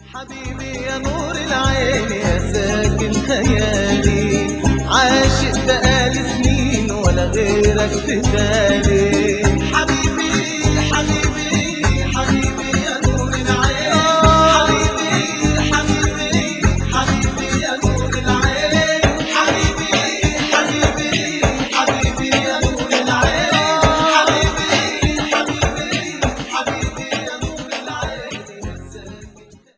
حبيبي يا نور العين يا ساكن خيالي عاشق بقالي سنين ولا غيرك في بالي